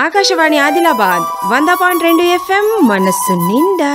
ఆకాశవాణి ఆదిలాబాద్ వంద పాయింట్ రెండు ఎఫ్ఎం మనస్సు నిండా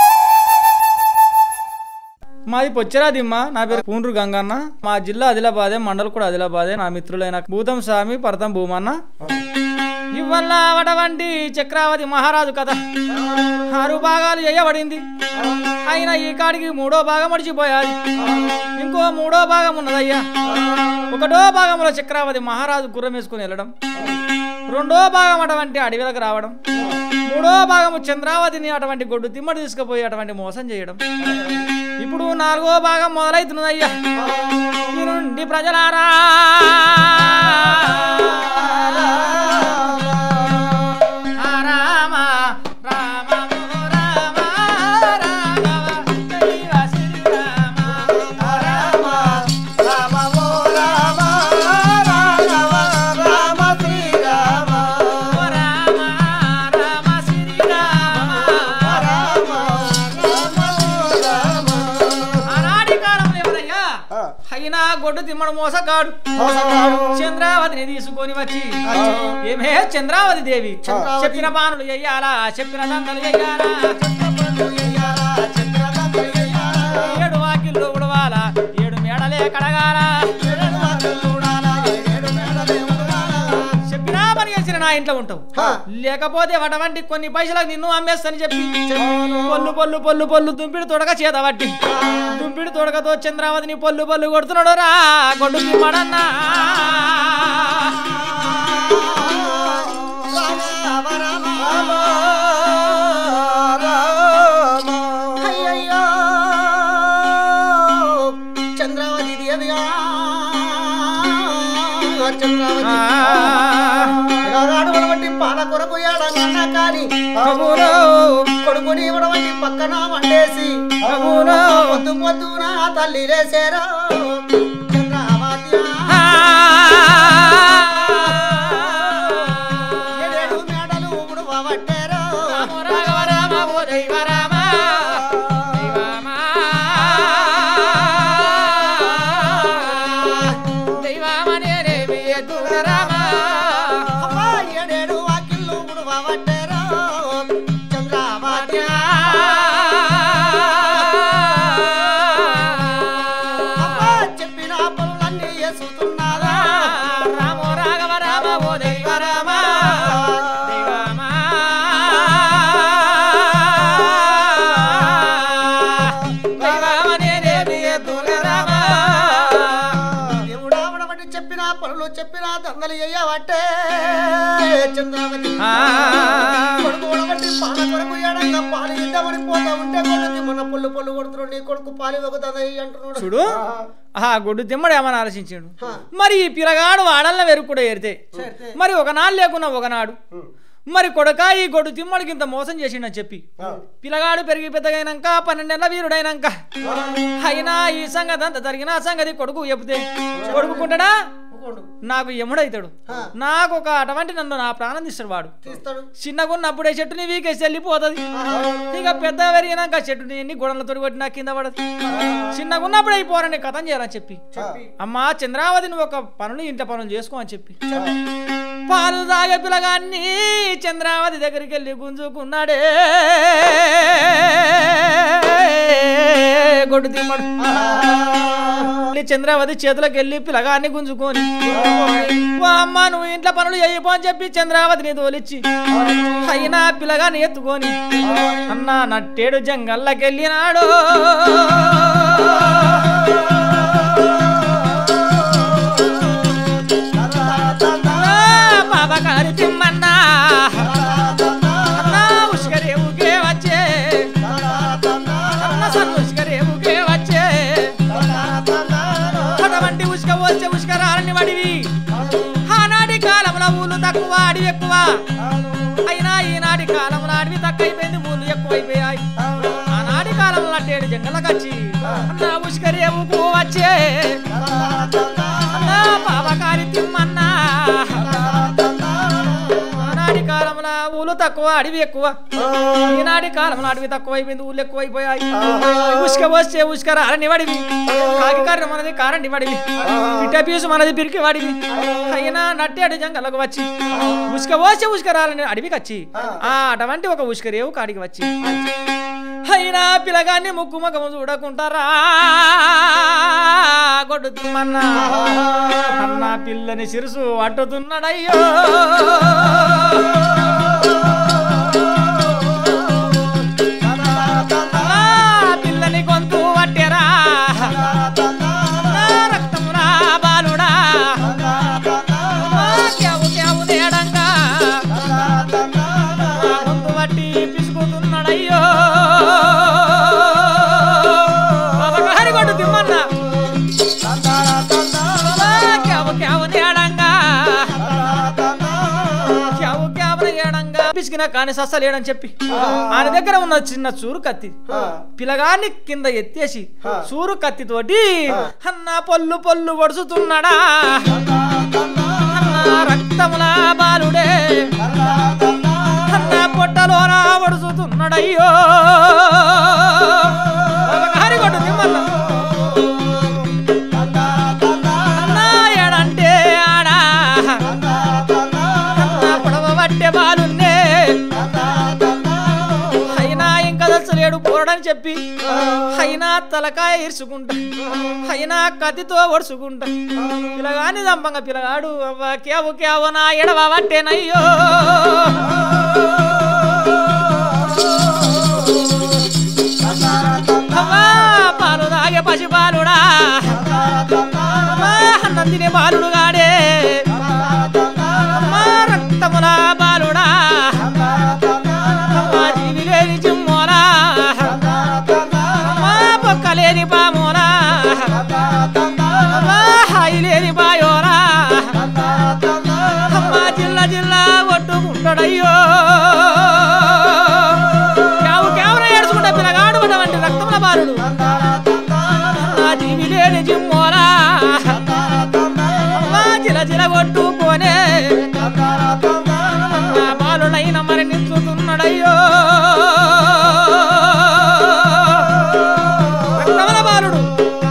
మాది పొచ్చరాదిమ్మ నా పేరు పూండ్రు గంగన్న మా జిల్లా ఆదిలాబాదే మండలం కూడా ఆదిలాబాదే నా మిత్రులైన భూతం స్వామి పరతం భూమన్న ఇవల్ల వడవంటి చక్రావతి మహారాజు కథ ఆరు భాగాలు చేయబడింది అయినా ఈ కాడికి మూడో భాగం మడిచిపోయాది ఇంకో మూడో భాగం ఉన్నదయ్యా ఒకటో భాగంలో చక్రావతి మహారాజు గుర్రం వేసుకుని వెళ్ళడం రెండో భాగం అటువంటి అడవిలకు రావడం మూడో భాగము చంద్రావతిని అటువంటి గొడ్డు తిమ్మడి తీసుకుపోయి అటువంటి మోసం చేయడం ఇప్పుడు నాలుగో భాగం మొదలవుతున్నదయ్యా ఈ నుండి ప్రజలారా ఆ రామ, రామ, ఓ రామ, రాఘవ, దైవ శ్రీరామ. ఆ రామ, రామ, ఓ రామ, రాఘవ, రామ శ్రీరామ. ఓ రామ, రామ శ్రీరామ. ఆనాటి కాలంలో ఎవరయ్యా అయినా గొడ్డు తిమ్మడు మోసగాడు చంద్రావతిని తీసుకొని వచ్చి ఏమే చంద్రావతి దేవి చెప్పిన బాణులు చెయ్యాలా చెప్పిన దండలు చెయ్యాలా ఏడు వాకిళ్ళు ఉడవాలా ఏడు మేడలే కడగాల చెప్పినా పని చేసిన నా ఇంట్లో ఉంటావు లేకపోతే అటువంటి కొన్ని పైసలకు నిన్ను అమ్మేస్తాని చెప్పి పొల్లు పొల్లు పొల్లు పొల్లు దుంపిడి తొడక చేత పట్టి దుంపిడి తొడకతో చంద్రావతిని పొల్లు పొల్లు కొడుతున్నాడు రా గొడ్డు తిమ్మడన్నా అయ్యయ్యో చంద్రావతి దేవిగా చంద్రావతి ఎగాడు వంటి పాల కొరకు ఏడన్నా కాని అవును కొడుకుని వంటి పక్కన వండేసి అవును పొద్దు పొద్దున తల్లి లేసేరా చంద్రావతి ఏడేడు మేడలు ఇప్పుడు పట్టేరా రామ రామ ఓ దైవ రామ దైవమా దైవమనే రేవి ఎద్దుల రామ అమ్మా, ఏడేడు వాకిళ్ళు ఇప్పుడు పట్టేరా చంద్రావతి అమ్మా, చెప్పిన పనులన్నీ చేస్తున్నారా రామ రాఘవ రామ ఓ దైవ రామ దైవమా దైవమనే రేవి ఎద్దుల రామ దేవుడా వడబట్టి చెప్పిన పనులు చెప్పిన దండలు అయ్యవట్టే చంద్రావతి ఆ కొడుకు వడబట్టి పాల కొరకు ఏడంగా పాలు ఇద్దామని పోతా ఉంటే కొడుకు మన పొల్లు పొల్లు కొడుతున్నాడు నీ కొడుకు పాలు ఒగుతుంది అంటున్నాడు చూడు ఆ గొడ్డు తిమ్మడు ఏమని ఆలోచించాడు మరి ఈ పిల్లగాడు వాడల్ల వెరుక్కుడు ఏరితే మరి ఒకనాడు లేకున్నా ఒకనాడు మరి కొడక ఈ గొడ్డు తిమ్మడికి ఇంత మోసం చేసిండని చెప్పి పిల్లగాడు పెరిగి పెద్దగైనాక పన్నెండేళ్ల వీరుడైనాక అయినా ఈ సంగతి అంత జరిగిన సంగతి కొడుకు చెబితే కొడుకుంటాడా నాకు ఎముడైతాడు నాకు ఒక అటువంటి నన్ను నా ప్రాణం తీస్తాడు వాడు తీస్తాడు చిన్నగా ఉన్నప్పుడే చెట్టుని వీకేసి వెళ్ళిపోతుంది ఇక పెద్ద పెరిగినాక చెట్టుని ఎన్ని గొడవలు తొడిగొట్టినా కింద పడదు చిన్నగా ఉన్నప్పుడే ఈ పోరని కథం చేయాలని చెప్పి అమ్మా చంద్రావతి నువ్వు ఒక పనులు ఇంట పనులు చేసుకో అని చెప్పి పాలు తాగే పిల్లగాన్ని చంద్రావతి దగ్గరికి వెళ్ళి గుంజుకున్నాడే గొడ్డు తిమ్మడు వెళ్ళి చంద్రావతి చేతులకు వెళ్ళి పిల్లగాన్ని గుంజుకొని "ఓ అమ్మ నువ్వు ఇంట్లో పనులు చేయపో అని చెప్పి చంద్రావతిని తోలిచ్చి అయినా పిల్లగాన్ని ఎత్తుకొని అన్న నట్టేడు జంగల్లకెళ్ళినాడు బాబా గారి తిమ్మన్నా అన్న ఉష్కరేవుకే వచ్చే అన్న సన్నుష్కరేవుకే వచ్చే అటువంటి ఉష్క వచ్చే ఉష్కరాలని వడివి ఆనాటి కాలంలో ఊళ్ళు తక్కువ అడవి ఎక్కువ అయినా ఈనాటి కాలంలో అడవి తక్కువ అయిపోయింది ఊళ్ళు ఎక్కువైపోయాయి ఆనాటి కాలంలో అట్టేడు జంగలకచ్చి అన్న ఉష్కరేవుకు వచ్చే అన్న పాపకారి తిమ్మన్నా ఆనాటి కాలంలో ఊళ్ళు తక్కువ తక్కువ అడవి ఎక్కువ ఈనాటి కాలంలో అడవి తక్కువ అయిపోయింది ఊళ్ళు ఎక్కువ అయిపోయాయి ఉసుక వస్తే ఉసుక రాలని వాడివి కాకికారి మనది కారండి వాడివి పిట్ట పీసు మనది పిరికి వాడివి అయినా నట్టేడు జంగలకు వచ్చి ఉసుక పోస్తే ఉసుక రాలని అడవికి వచ్చి ఆ అటువంటి ఒక ఉసుక రేవు కాడికి వచ్చి అయినా పిలగాన్ని ముక్కు ముఖము చూడకుంటారా గొడ్డు తిమ్మన్నా అన్న పిల్లని సిరుసు అట్టుతున్నాడయ్యో ఆ పిల్లని గొంతు పట్టెరా నా రక్తమునా బాలుడా ఆ క్యావు క్యావు నేడంగా ఆ గొంతు పట్టి పిసుకుతున్నాడయ్యో బాబగారి గొడ్డు తిమ్మన్నా ఆ క్యావు క్యావు నేడంగా క్యావు క్యావు ఏడంగా పిసికినా కానీ సస్సలేడని చెప్పి ఆయన దగ్గర ఉన్న చిన్న చూరు కత్తి పిలగాన్ని కింద ఎత్తేసి చూరు కత్తితోటి అన్న పొల్లు పొల్లు వడుచుతున్నాడా అన్న రక్తముల బాలుడే అన్న పొట్టలోన వడుచుతున్నాడయ్యో హరిగొట్టు తిమ్మన్న అన్న ఏడంటే ఆడా అన్న పొడవ పట్టే బాలున్నే అయినా ఇంకా దచ్చలేడు పోరడని చెప్పి అయినా తలకాయ ఇరుచుకుంటా అయినా కత్తితో ఒడుచుకుంటా పిలగాని దంపంగా పిలగాడు అవ్వ కేవు కేవు నా ఎడవ పట్టేనయ్యో అవ్వా పాలు తాగే పసి బాలుడా అమ్మా అన్నం తినే బాలుడు గాడే అమ్మా రక్తముల బాలుడా అమ్మా జీవి లేని జిమ్మోలా అమ్మా పొక్క లేని పామోలా అమ్మా హాయి లేని బాయోలా అమ్మా జిల్లా జిల్లా కొట్టుకుంటాడయ్యో కేవు కేవన ఏడుచుకుంటా పిల్లగాడు వంటి రక్తముల బాలుడు నా జీవి లేని జిమ్మోలా అమ్మా జిల జిల కొట్టుకోనే నా బాలుడైన మరి నించుతున్నాడయ్యో రక్తముల బాలుడు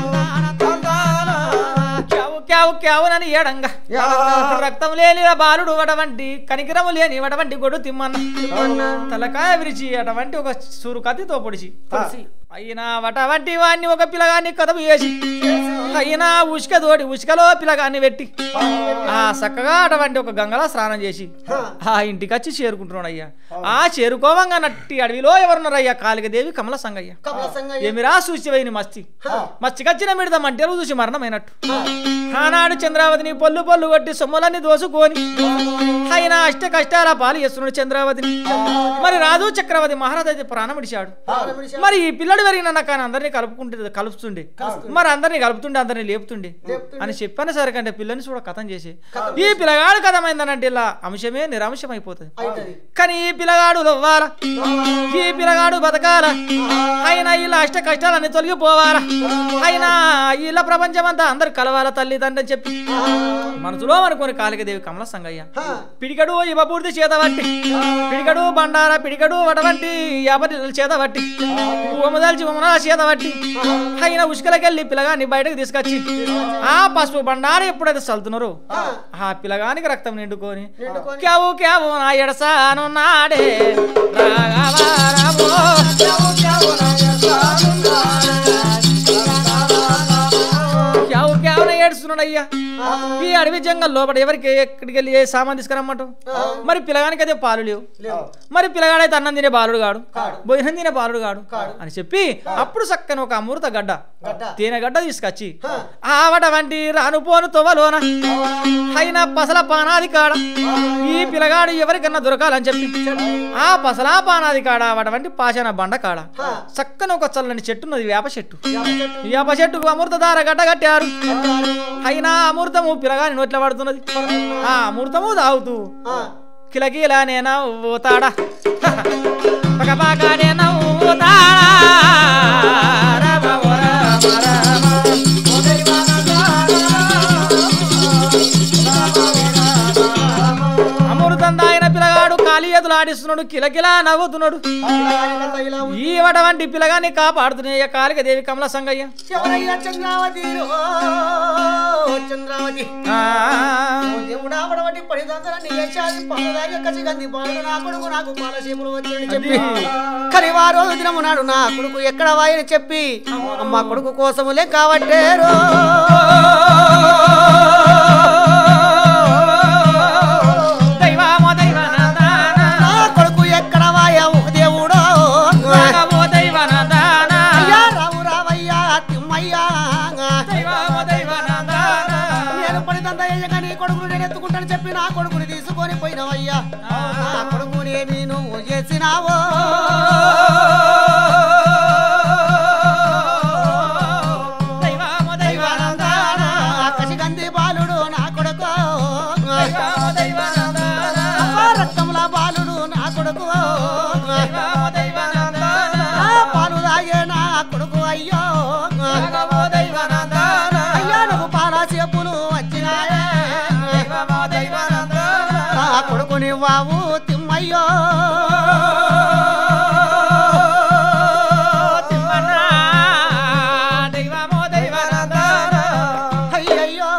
క్యావు క్యావు క్యావునని ఏడంగా రక్తం లేని ఆ బాలుడు అటువంటి కనికరము లేని అటువంటి గొడు తిమ్మన్న తలకాయ విరిచి అటువంటి ఒక సూరు కత్తితో పొడిచి అయినా అటువంటి వాడిని ఒక పిల్లగాన్ని కదపు వేసి అయినా ఉసుక తోడి ఉసుకలో పిల్లగాన్ని పెట్టి ఆ చక్కగా అటువంటి ఒక గంగలా స్నానం చేసి ఆ ఇంటికి వచ్చి చేరుకుంటున్నాడు అయ్యా ఆ చేరుకోవంగా నట్టి అడవిలో ఎవరున్నారయ్యా కాళికదేవి కమల సంగయ్య ఏమిరా సూచివైన మస్తి మస్తి కచ్చిన మిడద మంటలు చూసి మరణమైనట్టు ఆనాడు చంద్రావతిని పొల్లు పొల్లు కొట్టి సొమ్ములన్నీ దోసుకొని ఆయన అష్ట కష్టాల పాలు చేస్తున్నాడు చంద్రావతిని మరి రాజు చక్రవర్తి మహారాజు అయితే ప్రాణం విడిచాడు మరి ఈ పిల్లడు పెరిగిన కానీ అందరినీ కలుపుకుంటే కలుపుతుండే మరి అందరినీ కలుపుతుండే అందరినీ లేపుతుండే అని చెప్పాను సరే కంటే పిల్లని చూడ కథం చేసి ఈ పిల్లగాడు కథమైందనంటే ఇలా అంశమే నిరాంశం అయిపోతుంది కానీ ఈ పిల్లగాడు లవ్వాలా ఈ పిల్లగాడు బతకాలా అయినా ఇలా అష్ట కష్టాలన్నీ తొలగిపోవాలా అయినా ఇలా ప్రపంచమంతా అందరు కలవాలా తల్లిదండ్రి అని చెప్పి మనసులో అనుకోని కాళికదేవి కమల సంగయ్య పిడికడు ఇవ్వబూర్తి చేత పట్టి పిడికడు బండార పిడికడు వటవంటి యాభై చేత పట్టి ఉమదల్చి ఉమన చేత పట్టి అయిన ఉసుకలకెళ్ళి పిల్లగాన్ని బయటకు తీసుకొచ్చి ఆ పసుపు బండార ఎప్పుడైతే చల్లుతున్నారో ఆ పిల్లగానికి రక్తం నిండుకొని క్యావు క్యావు నా ఎడసాను నాడే రాఘవా రామో. క్యావు క్యావున ఏడుస్తున్నాడు అయ్యా ఈ అడవి జంగల్ లోపల ఎవరికి ఎక్కడికి వెళ్ళి ఏ సామాన్ తీసుకురమ్మంట మరి పిల్లగానికి అయితే పాలు లేవు మరి పిల్లగాడైతే అన్నం తినే బాలుడు గాడు భోజనం తినే బాలుడు గాడు అని చెప్పి అప్పుడు చక్కని ఒక అమృత గడ్డ తేనె గడ్డ తీసుకొచ్చి ఆవట వంటి రానుపోను తొవలోన అయినా పసల పానాది కాడ ఈ పిల్లగాడు ఎవరికన్నా దొరకాలని చెప్పి ఆ పసలా పానాది కాడ వాటి వంటి పాషాణ బండ కాడ చక్కని ఒక చల్లని చెట్టు ఉన్నది వేప చెట్టు వేప చెట్టుకు అమృతధార గడ్డ కట్టారు అయినా అమృతము పిల్లగాని నోట్ల పడుతున్నది ఆ అమృతము తాగుతూ కిలకిలా నేనా ఊతాడా పకపాక నేనా ఊతాడా రమ ఓ రమ రమ. అమృతం తాగిన పిల్లగాడు ఖాళీ చేతులు చేతులు ఆడిస్తున్నాడు కిలకిలా నవ్వుతున్నాడు ఈ వటువంటి పిల్లగాన్ని కాపాడుతున్నాయి కాలిక దేవి కమల సంగయ్య ఎవరయ్యా చంద్రావతి రో, చంద్రావతి ఆ, ఓ దేవుడా వడవటి పడిదంతల నీ యశాది పాలదాగ కసి గంది పాలు నా కొడుకు నాకు పాలసీపులు వచ్చని చెప్పి కానీ ఆ రోజు దినము నాడు నా కొడుకు ఎక్కడ వాయని చెప్పి అమ్మ కొడుకు కోసములే కాబట్టేరో దైవమో దైవనందాన, నా కొడుకు ఎక్కడ వాయ ఓ దేవుడో దైవమో దైవనందాన, అయ్యా రావు రావయ్యా తిమ్మయ్యా దైవమో దైవనందాన. నేను పడిదంత అయ్యగా నీ కొడుకును నేను ఎత్తుకుంటాను చెప్పి నా కొడుకుని తీసుకొని పోయినవయ్యా నా కొడుకుని ఏమి నువ్వు చేసినావో దైవమో దైవనందాన, కసిగంది బాలుడు నా కొడుకు దైవమో దైవనందాన, అబ్బా రక్తముల బాలుడు నా కొడుకు దైవమో దైవనందాన, ఆ పాలు తాగే నా కొడుకు అయ్యో దైవమో దైవనందాన, అయ్యా నువ్వు పాల చెప్పులు వచ్చినాయే దైవమో దైవనందాన. నా కొడుకుని వావు తిమ్మయ్యో తిమ్మన్నా, దైవమో దైవనందాన. అయ్యయ్యో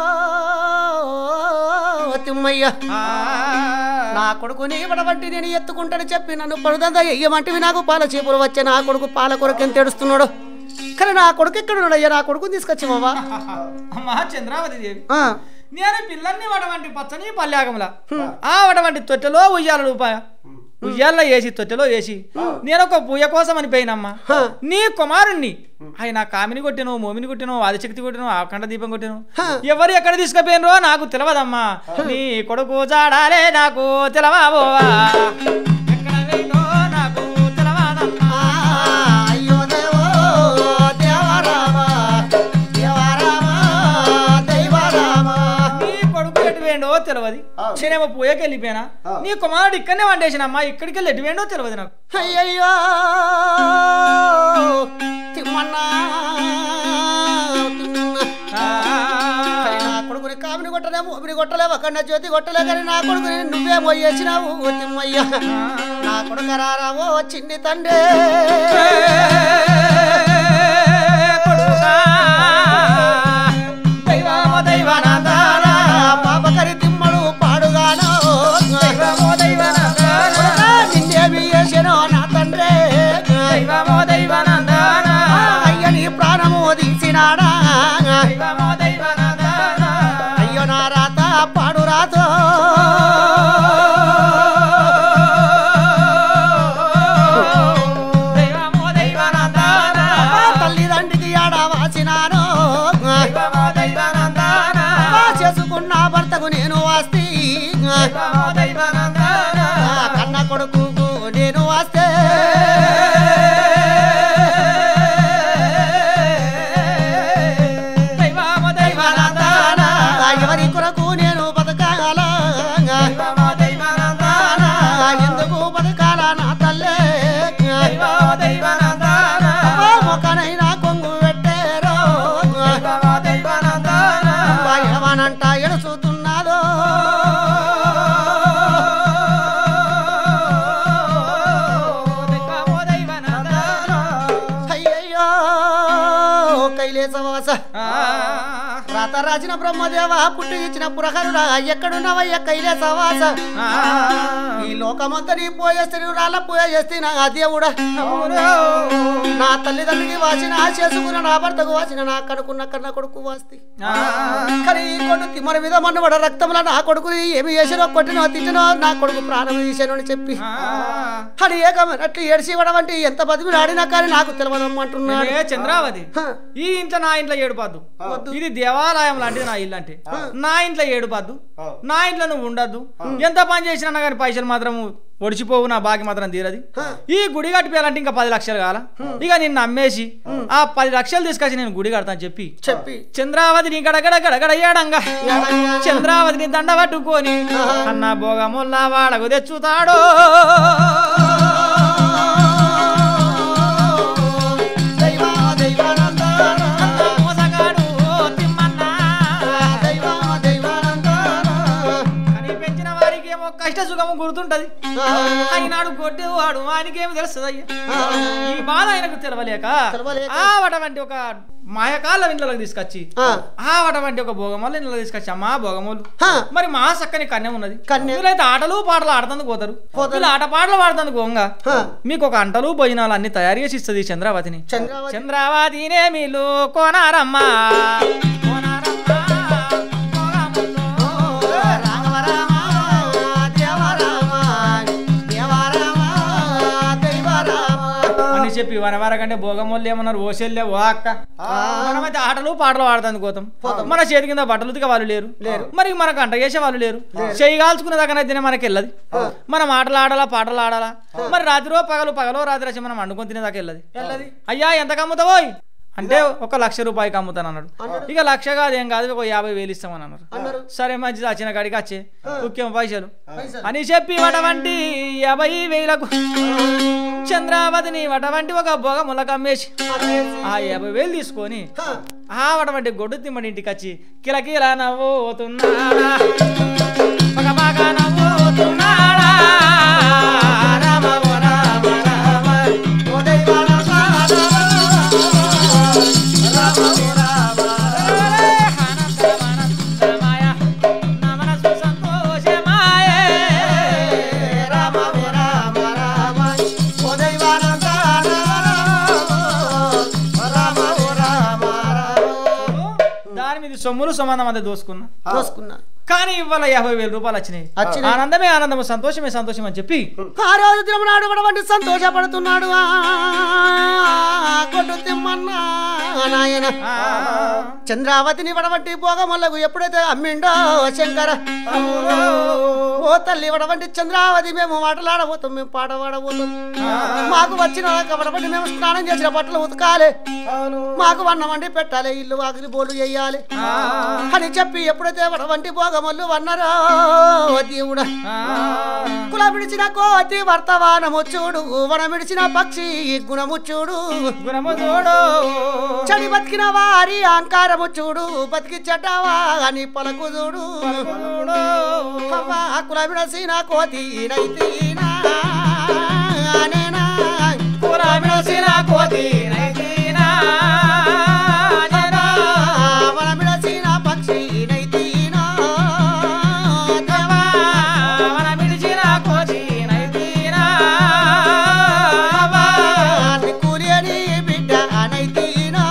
తిమ్మయ్య ఆ, నా కొడుకుని ఇవ్వడబట్టి నేను ఎత్తుకుంటాను చెప్పి నన్ను పడుదంతా ఎయ్యమంటివి నాకు పాల చేపులు వచ్చే నా కొడుకు పాల కొరకు ఎంత ఏడుస్తున్నాడు కానీ నా కొడుకు ఎక్కడ ఉన్నాడు అయ్యా నా కొడుకుని తీసుకొచ్చి బాబా అమ్మా చంద్రావతి దేవి నేను పిల్లల్ని వడవంటి పచ్చని పల్యాగముల ఆ వడవంటి తొట్టెలో ఉయ్యాల రూపాయ ఉయ్యాల్లో వేసి తొట్టెలో వేసి నేను ఒక పూయ కోసం అని పోయినమ్మా నీ కుమారుణ్ణి ఆయన కామిని కొట్టిను మోమిని కొట్టిను ఆదిశక్తి కొట్టిను ఆఖండ దీపం కొట్టిను ఎవరు ఎక్కడ తీసుకుపోయినరో నాకు తెలియదమ్మా నీ కొడుకు జాడాలే నాకు తెలవాబోవా ఎక్కడ పోయిందో నాకు తెలవదమ్మా అయ్యో దేవో దేవరామ దేవరామ దైవరామ నీ కొడుకు ఎటు వేయండో తెలియదు నేనేమో పూయకి వెళ్ళిపోయినా నీ కుమారుడు ఇక్కడనే వండేసినమ్మా ఇక్కడికి వెళ్ళి ఎటు వేయండో తెలియదు నాకు అయ్యయ్యో తిమ్మన్నా తిమ్మన్నా కానీ నా కొడుకుని కామిని కొట్టలే మూమిని కొట్టలే ఒకన్న జ్యోతి కొట్టలే కానీ నా కొడుకుని నువ్వే పోయేసినావు ఓ తిమ్మయ్య నా కొడుకు రారావో చిన్ని తండ్రి దైవమో దైవనాథానా, పాపకరి తిమ్మడు పాడుగాను దైవమో దైవనాథానా, కొడుకా, నిన్నేమి చేసినో నా తండ్రి దైవమో దైవనాథానా, అయ్య నీ ప్రాణము తీసినాడా దైవమో దైవనాథానా, అయ్యో నా రాత పాడు రాతో దైవమో దైవనాథానా, తల్లిదండ్రికి ఆడ వాసినాను దైవమో దైవనాథానా, చేసుకున్న భర్తకు నేను వాస్తి దైవమో దైవనాథానా, కన్న కొడుకు నేను వాస్తే దైవమో దైవనాథానా, ఎవరి కొరకు నేను బతకాల దైవమో దైవనాథానా, ఎందుకు బతకాల నా తల్లే దైవమో దైవనాథానా, మొక్కనైనా కొంగు పెట్టారో దైవమో దైవనాథానా, ఏమనంట ఎడుచుతున్నాదో దైవమో దైవనాథానా. అయ్యయ్యో కైలేసవాస ఆ, రాత రాసిన బ్రహ్మదేవ పుట్టి ఇచ్చిన పురహరుడా ఎక్కడున్నావయ్య కైలేసవాస ఆ, ఈ లోకమంతా నీ పోయేస్తే నువ్వు రాళ్ళ పోయ చేస్తే నా దేవుడా అవును. నా తల్లిదండ్రికి వాసిన చేసుకున్న నా భర్తకు వాసిన నా కడుకున్న కన్న కొడుకు వాస్తి ఆ, కానీ ఈ కొడుకు తిమ్మర మీద మన్నబడ రక్తంలో నా కొడుకుని ఏమి చేసినో కొట్టినో తిట్టినో నా కొడుకు ప్రాణం తీసాను అని చెప్పి ఆ. అని ఏకమైనట్లు ఏడ్చి ఇవ్వడం అంటే ఎంత బతిమి ఆడినా కానీ నాకు తెలియదమ్మంటున్నాడు ఏ చంద్రావతి హ. ఈ ఇంట్లో నా ఇంట్లో ఏడుపద్దు ఇది దేవాలయం లాంటిది నా ఇల్లు అంటే నా ఇంట్లో ఏడుపద్దు నా ఇంట్లో నువ్వు ఉండద్దు ఎంత పని చేసినా కానీ పైసలు మాత్రం ఒడిచిపోవు నా బాకి మాత్రం తీరది ఈ గుడి కట్టిపోయాలంటే ఇంకా పది లక్షలు కాల ఇక నిన్ను అమ్మేసి ఆ పది లక్షలు తీసుకొచ్చి నేను గుడి కడతాను చెప్పి చెప్పి చంద్రావతిని గడగడ గడగడ ఏడంగా చంద్రావతిని దండ పట్టుకొని అన్న భోగముల్లా వాడకు తెచ్చుతాడు దైవా దైవానంద మోసగాడు తిమ్మన్నా దైవా దైవానంద అని పెంచిన వారికి ఏమో కష్ట కష్ట సుఖము గుర్తుంటది అయినాడు కొట్టేవాడు ఆయనకేమి తెలుస్తుంది అయ్యా ఆ. ఈ బాధ ఆయనకు తెలవలేక తెలవలేక. ఆవటువంటి ఒక మాయకాల ఇంట్లోకి తీసుకొచ్చి ఆ. ఆవటువంటి ఒక భోగమల్లు ఇంట్లో తీసుకొచ్చి అమ్మా భోగమోలు హా. మరి మా సక్కని కన్య ఉన్నది కన్య. వీళ్ళైతే ఆటలు పాటలు ఆడుతందుకు పోతారు పోతారు. వీళ్ళు ఆట పాటలు ఆడుతందుకు పోంగా హా. మీకు ఒక అంటలు భోజనాలు అన్ని తయారు చేసి ఇస్తుంది చంద్రావతిని చంద్రావతి చంద్రావతినే మీలు కోనారమ్మా కోనారమ్మా, భోగములో. రామ రామ దేవ రామ దేవ రామ దైవ రామ అని చెప్పి వనవార కంటే భోగమోళ్ళు ఏమన్నారు ఓసెల్లే ఓ అక్క మనమైతే ఆటలు పాటలు ఆడుతుంది కోతాం మన చేతి కింద బట్టలు ఉతికే వాళ్ళు లేరు మరి మనకు అంట చేసే వాళ్ళు లేరు చేయి కాల్చుకునే దాకానైతేనే మనకి వెళ్ళదు మనం ఆటలు ఆడాలా పాటలు ఆడాలా మరి రాత్రిరో పగలు పగలో రాత్రి వచ్చి మనం వండుకొని తినేదాకా వెళ్ళదు అయ్యా ఎంత కమ్ముతావోయ్ అంటే ఒక లక్ష రూపాయకి అమ్ముతాను అన్నాడు ఇక లక్ష కాదు ఏం కాదు ఒక యాభై వేలు ఇస్తామని అన్నారు సరే మంచిది వచ్చిన కాడికి వచ్చే ముఖ్యం పైసలు అని చెప్పి వటవంటి యాభై వేలకు చంద్రావతిని వటవంటి ఒక బొగ ములకమ్మేసి ఆ యాభై వేలు తీసుకొని ఆ వటవంటి గొడ్డు తిమ్మడి ఇంటికి వచ్చి కిలకిల నవ్వుతున్నాడా పగ పగ నవ్వుతున్నాడా రామ ఓ రామ రామ ఓ దైవ రామ రామ ఓ రామ రామ ఓ రామ రామ ఓ దైవ రామ రామ ఓ రామ రామ దాని మీద సొమ్ములు సమానం అంతా దోసుకున్నా దోసుకున్నా కానీ ఇవాళ యాభై వేల రూపాయలు వచ్చినాయి వచ్చినాయి. ఆనందమే ఆనందము సంతోషమే సంతోషం అని చెప్పి ఆ రోజు దినమునాడు వంటి సంతోషపడుతున్నాడు ఆ కొట్టు తిమ్మన్నా నాయన ఆ, చంద్రావతిని వడవంటి భోగమల్లకు ఎప్పుడైతే అమ్మిండో శంకర ఓ తల్లి వడవంటి చంద్రావతి మేము మాటలాడబోతాం మేము పాట పాడబోతాం మాకు వచ్చిన వడవంటి మేము స్నానం చేసిన బట్టలు ఉతకాలి మాకు వన్నం వండి పెట్టాలి ఇల్లు వాకిలి బోర్డు చేయాలి అని చెప్పి ఎప్పుడైతే వడవంటి భోగమల్లు వన్నారో దేవుడా ఆ, కుల విడిచిన కోతి వర్తమానము చూడు వన విడిచిన పక్షి గుణము చూడు గుణము చూడు చడి బతికిన వారి అహంకారము చూడు బతికి చెడ్డవా అని పలుకు చూడు చూడు. అవ్వ, కుల విడసిన కోతి నైతీనా నేనా కూర విడసిన కోతి నైతినా జనా. వన విడసిన పక్షి నైతీనా దేవా. మన విడిచిన కోతి నైతినా దిక్కులేని బిడ్డ నైతీనా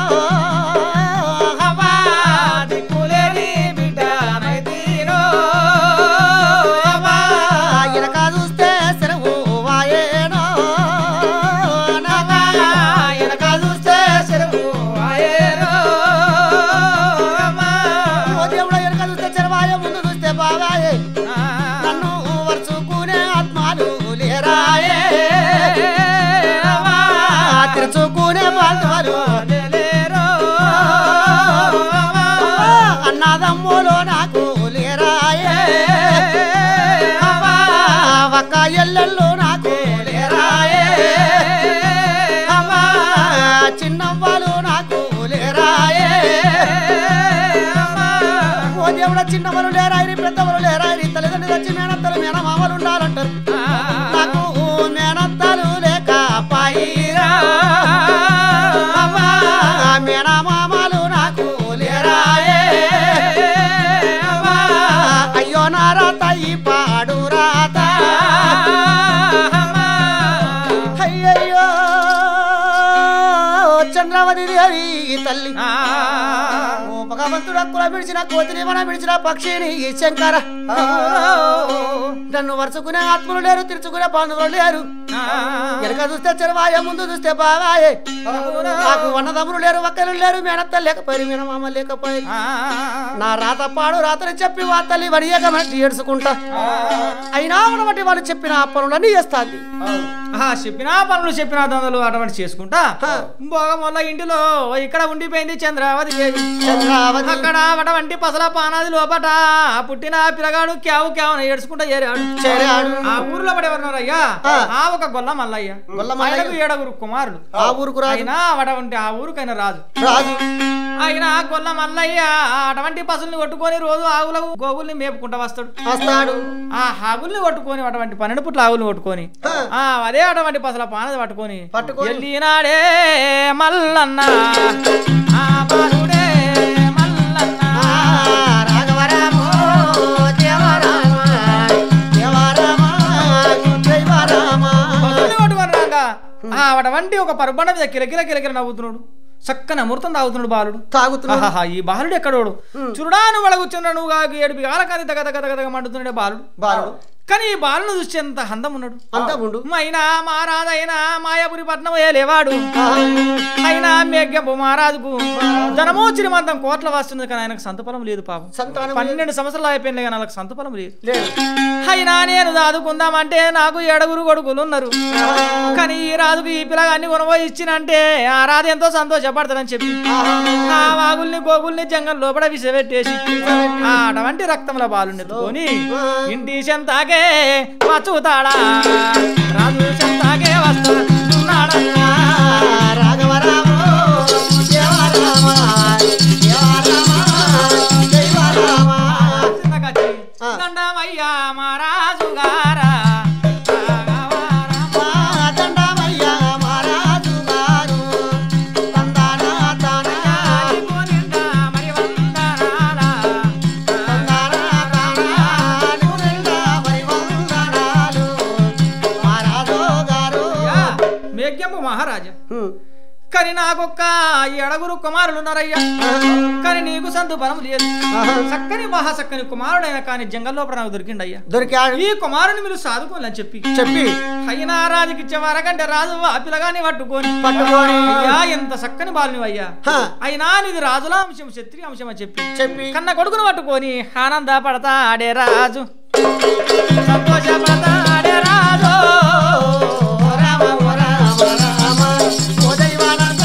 దిక్కులేని బిడ్డ నైతినో ఎనక చూస్తే సెలవు వాయేనో ఎనక చూస్తే చెరువు ఆయనో ఓ దేవుడా ఎనక చూస్తే చెరవాయ ముందు చూస్తే బావాయే నన్ను వరుచుకునే ఆత్మాలు లేరాయే తెరుచుకునే బాధలు అన్నదమ్ములు నాకు లేరాయే ఒక్క ఎల్లెళ్ళు నాకు లేరాయే చిన్నవ్వలు నాకు లేరాయే ఓ దేవుడా చిన్నవరు లేరాయి పెద్దవరు లేరాయి తల్లిదండ్రులు వచ్చి మేనత్తలు మేనమామలు ఉండాలంటారు నాకు మేనత్తలు లేక పాయిరా మేనమామలు నాకు లేరాయే అయ్యో నా రాత ఈ పాడు రాత అయ్యయ్యో చంద్రవతి దేవి తల్లి ఓ భగవంతుడు కుల విడిచిన కోతిని మన విడిచిన పక్షిని ఈ శంకర నన్ను వరుసుకునే ఆత్మలు లేరు తెరుచుకునే బంధువులు లేరు వెనక చూస్తే చెరవాయ ముందు చూస్తే బావాయే నాకు వన్నదమ్ములు లేరు ఒక్కరు లేరు మేనత్త లేకపోయి మేనమామ లేకపోయి నా రాత పాడు రాతని చెప్పి వా తల్లి వడియకమంటే ఏడుచుకుంటా అయినా మన బట్టి వాళ్ళు చెప్పిన ఆ పనులన్నీ చేస్తాంది ఆహా, చెప్పినా పనులు చెప్పినా దందలు అటువంటి చేసుకుంటా భోగం వల్ల ఇంటిలో ఇక్కడ ఉండిపోయింది చంద్రావతి దేవి చంద్రావతి చక్రావతి అక్కడ అటువంటి పసల పానాది లోపట పుట్టిన పిల్లగాడు క్యావు క్యావు ఏడుచుకుంటా చేరాడు చేరాడు ఆ ఊర్లో పడి ఎవరున్నారయ్యా ఆ. ఆ ఒక గొల్ల మల్లయ్య గొల్ల మల్లయ్య. ఆయనకు ఏడుగురు కుమారుడు ఆ ఊరుకు రాదు అయినా అటువంటి ఆ ఊరికైనా రాదు రాదు ఆయన గొల్ల మల్లయ్య అటువంటి పసుల్ని కొట్టుకొని రోజు ఆవుల గోగుల్ని మేపుకుంటా వస్తాడు వస్తాడు ఆ ఆగుల్ని కొట్టుకొని అటువంటి పన్నెండు పుట్ల ఆవుల్ని కొట్టుకొని ఆ. ఆ అదే అటువంటి పసల పానది పట్టుకొని పట్టుకొని. ఎల్లినాడే మల్లన్న ఆ బాలుడే మల్లన్న రాఘవరామో దేవరామ దేవరామ దైవరామ పసుల్ని కొట్టుకొని రాగా ఆ అటువంటి ఒక పరుబండ మీద కిలకిల కిలకిల నవ్వుతున్నాడు చక్కని అమృతం తాగుతున్నాడు బాలుడు తాగుతున్నాడు ఆహాహా, ఈ బాలుడు ఎక్కడోడు చూడాను వడగుచ్చున్నాడు నువ్వు కాకు ఏడుపు కాలకాని తగ తగ తగ తగ మండుతున్నాడే బాలుడు బాలుడు కానీ ఈ బాలును చూసి ఎంత అందం ఉన్నాడు అంతా ఉండు అయినా మహారాజైనా మాయాపురి పట్నం లేవాడు అయినా మేఘ్యపు మహారాజుకు ధనమో చిరిమంతం కోట్ల వస్తుంది కానీ ఆయనకు సంతఫలం లేదు పాపం సంతానం పన్నెండు సంవత్సరాలు అయిపోయింది కానీ వాళ్ళకి సంతఫలం లేదు లేదు అయినా నేను దాదుకుందామంటే నాకు ఏడుగురు కొడుకులు ఉన్నారు కానీ ఈ రాజుకు ఈ పిల్లగాన్ని కొనవో ఇచ్చినంటే ఆ రాజు ఎంతో సంతోషపడతాడని చెప్పి ఆ వాగుల్ని గోగుల్ని జంగం లోపల విసబెట్టేసి ఆ అటువంటి రక్తంలో బాలు నెత్తుకొని ఇంటి చెంతాకే వచ్చుతాడా రాజు చెంతాకే వస్తున్నాడన్నా రాఘవరామో దేవరామ దేవరామ దైవరామ చిన్నగచ్చి, ఆ. దండమయ్యా మహారాజు గారా మా దండమయ్య మహారాజు గారు తందాన తానయ తందాన తానయ నిండా పరివందనాలు మహారాజు గారు మేఘ్యము మహారాజా హ్మ్. కానీ నాకొక్క ఎడగురు కుమారులు ఉన్నారయ్యా కానీ నీకు సంతు బలం లేదు ఆహా. చక్కని మహా చక్కని కుమారుడైన కానీ జంగల్ లోపల నాకు దొరికిండయ్యా దొరికాడు ఈ కుమారుని మీరు సాదుకోవాలని చెప్పి చెప్పి అయినా రాజుకి ఇచ్చే వరకంటే రాజు ఆ పిల్లగాని పట్టుకొని పట్టుకొని. అయ్యా ఎంత చక్కని బాలుని అయ్యా హ. అయినా నీది రాజుల అంశం క్షత్రియ అంశం అని చెప్పి చెప్పి కన్న కొడుకును పట్టుకొని ఆనంద పడతా ఆడే రాజు సంతోషపడతా ఆడే రాజు ఓ రామ ఓ రామ రామ ఓ దైవానంద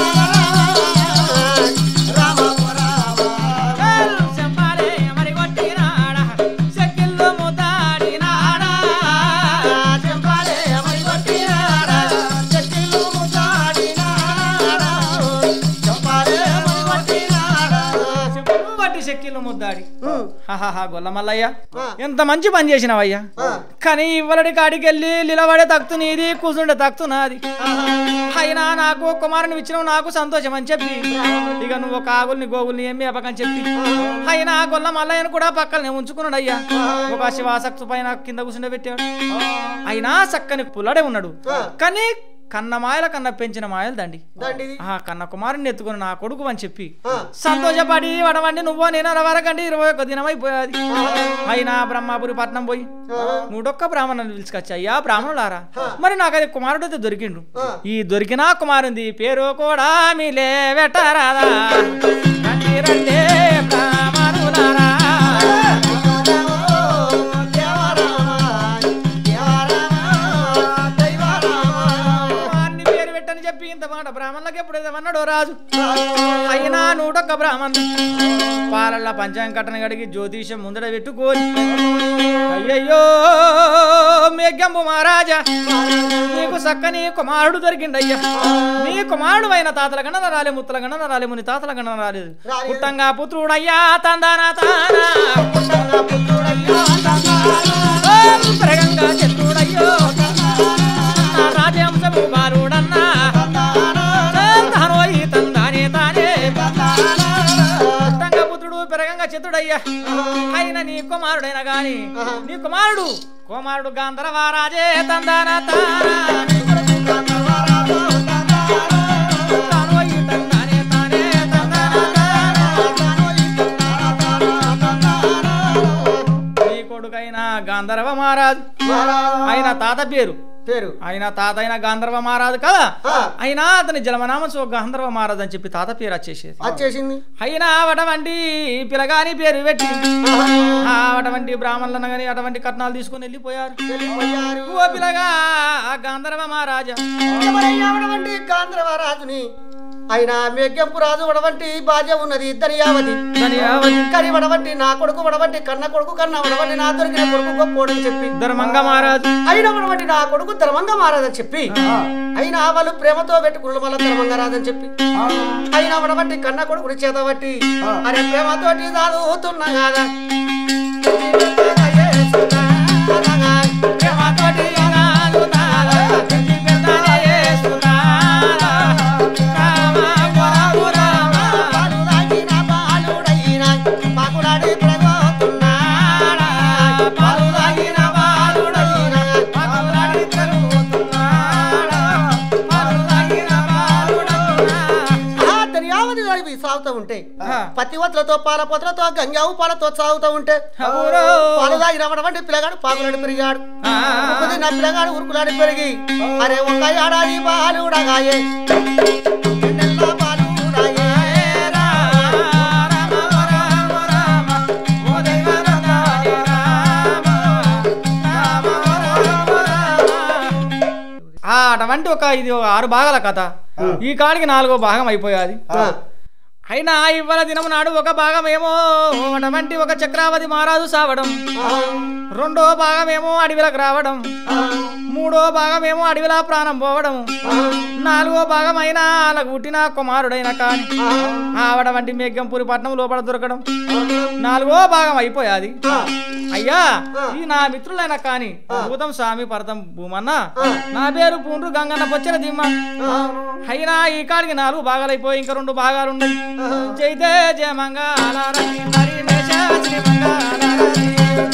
రామ ఓ రామ వేలు చెంపాలే మరి కొట్టినాడా చెక్కిళ్ళు ముద్దాడినాడా చెంపాలే అమై కొట్టినాడా చెట్టిల్లు ముద్దాడినాడా చెంపాలే అమై కొట్టినాడా చెప్పులు బట్టి చెక్కిళ్ళు ముద్దాడి హ్మ్. హాహాహా గొల్ల మల్లయ్య ఆ. ఎంత మంచి పని చేసినవయ్యా ఆ. కానీ ఇవ్వలడి కాడికి వెళ్ళి నిలబడే తక్తు నీది కూర్చుండే తక్తు నాది అయినా నాకు కుమారుని ఇచ్చినావు నాకు సంతోషం అని చెప్పి ఇక నువ్వు ఒక ఆగుల్ని గోగుల్ని ఏమి అపకని చెప్పి అయినా గొల్ల మల్లయ్యను కూడా పక్కనే ఉంచుకున్నాడు అయ్యా ఒక శివాసక్తు పైన కింద కూర్చుండే పెట్టాడు అయినా చక్కని పుల్లడే ఉన్నాడు కానీ కన్న మాయల కన్న పెంచిన మాయలు దండి దండిది ఆ కన్న కుమారుని ఎత్తుకుని నా కొడుకు అని చెప్పి ఆ. సంతోషపడి వడవండి నువ్వో నేను వరకండి ఇరవై ఒక్క దినం అయిపోయాది అయినా బ్రహ్మాపురి పట్నం పోయి నూటొక్క బ్రాహ్మణులు పిలుచుకొచ్చి అయ్యా బ్రాహ్మణులారా మరి నాకు అది కుమారుడు అయితే దొరికిండు ఈ దొరికిన కుమారుంది పేరు కూడా మీలే వెట్టరాదా రండి రండి బ్రాహ్మణులారా కుమారుని పేరు పెట్టని చెప్పి ఇంత మాట బ్రాహ్మణులకు ఎప్పుడు ఏమన్నాడో రాజు అయినా నూటొక్క బ్రాహ్మణులు పాలల్ల పంచాంగ కట్టన గడిగి జ్యోతిషం ముందర పెట్టుకోని అయ్యయ్యో మేఘంబు మహారాజా నీకు చక్కని కుమారుడు దొరికిండయ్యా నీ కుమారుడు అయిన తాతల గణన రాలే ముత్తల గణన రాలే ముని తాతల గణన రాలేదు రాలేదు. పుట్టంగా పుత్రుడయ్యా తందానా తానా ఓం ప్రగంగా చతుడయ్యో నా రాజంశము బాలుడన్నా తానోయి తందానే తానే పుట్టంగా పుత్రుడు పెరగంగా చతుడయ్యా అయిన నీ కుమారుడైన గాని నీ కుమారుడు కుమారుడు గాంధర్వారాజే తందాన తానా తానోయి తందానే తానే తందాన తానా. నీ కొడుకైన గాంధర్వ మహారాజు ఆయన తాత పేరు పేరు ఆయన తాత అయిన గాంధర్వ మహారాజు కదా ఆ. అయినా అతని జలమనామం సో గాంధర్వ మహారాజు అని చెప్పి తాత పేరు వచ్చేసేది వచ్చేసింది అయినా అటువంటి పిలగాని పేరు పెట్టి ఆ అటువంటి బ్రాహ్మణులను కానీ అటువంటి కట్నాలు తీసుకుని వెళ్ళిపోయారు వెళ్ళిపోయారు ఓ పిలగా ఆ గాంధర్వ మహారాజా ఎవరయ్యా ఉన్నటువంటి గాంధర్వరాజుని ఆయన మేఘంపు రాజు వడవంటి భార్య ఉన్నది ఇద్దరి యావతి ధన్యవాది కరి వడవంటి నా కొడుకు వడవంటి కన్న కొడుకు కన్న వడవంటి నా దొరికిన కొడుకు గొప్పోడని చెప్పి ధర్మంగా మహారాజు అయినా వడవంటి నా కొడుకు ధర్మంగా మారదని చెప్పి అయినా వాళ్ళు ప్రేమతో పెట్టుకున్న వల్ల ధర్మంగా రాదని చెప్పి అయినా వడవంటి కన్న కొడుకుని చేతబట్టి అరే ప్రేమతోటి చదువుతున్నా కాదా ప్రేమతోటి పాలు తాగిన బాలుడైన పాకులాడి ప్రగోతున్నాడా పాలు తాగిన బాలుడైన పాకులాడి ఆహా, దర్యావతి నడిపి సాగుతూ ఉంటే పత్తివత్తులతో పాలపోతలతో గంగావు పాలతో సాగుతూ ఉంటే ఊరో. పాలు తాగి రవ్వడం పిల్లగాడు పాకులాడి పెరిగాడు ఉరుకుది నా పిల్లగాడు ఉరుకులాడి పెరిగి అరే ఒక ఏడాది బాలుడగాయే నెల్ల బాలుడాయే ఆ, అటువంటి ఒక ఇది ఒక ఆరు భాగాల కథ ఈ కాడికి నాలుగో భాగం అయిపోయాది ఆ, అయినా ఇవ్వల దినము నాడు ఒక భాగం ఏమో అటువంటి ఒక చక్రావతి మహారాజు సావడం రెండో భాగం ఏమో అడవిలకు రావడం మూడో భాగం ఏమో అడవిలా ప్రాణం పోవడం నాలుగో భాగం అయినా వాళ్ళకు పుట్టిన కుమారుడైన కాని ఆవిడ వంటి మేఘంపూరి పట్నం లోపల దొరకడం నాలుగో భాగం అయిపోయాది అయ్యా ఈ నా మిత్రులైన కాని భూతం స్వామి పరతం భూమన్న నా పేరు పూండ్రు గంగన్న పొచ్చిన దిమ్మ అయినా ఈ కాడికి నాలుగు భాగాలైపోయి ఇంకా రెండు భాగాలు ఉన్నాయి జైతే జయ మంగళారతి మరి మేష శ్రీ మంగళారతి.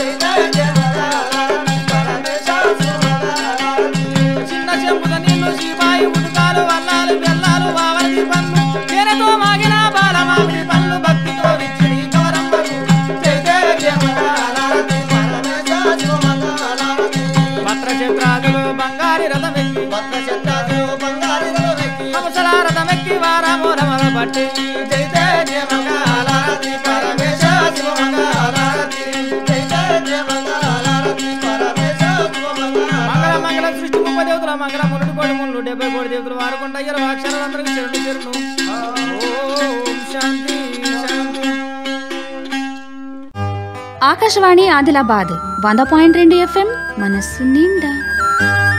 చిన్న చెంపుద నీళ్లు సీపాయి ఉడకాలు వల్లాలు బెల్లాలు బావలది పన్ను తేనెతో మాగిన బాలమామిడి పళ్ళు భక్తితో ఇచ్చి కవరంబకు జై జయ జయ మంగళారతి. భద్ర చిత్రాదులు బంగారి రథమెక్కి హంసల రథమెక్కి వారమూలమల బట్టి జై జయ జయ మంగళారతి పరమేశ శివ మంగళారతి మంగళ మంగళ సృష్టి ముప్ప దేవతల మంగళ మునుడు కోడి మునులు డెబ్బై కోడి దేవతలు వారుకుంట ఇరవై అక్షరాలందరికీ చెరుడు చెరును ఓం శాంతి శాంతి ఆకాశవాణి ఆదిలాబాద్ వంద పాయింట్ రెండు ఎఫ్ఎం మనస్సు నిండా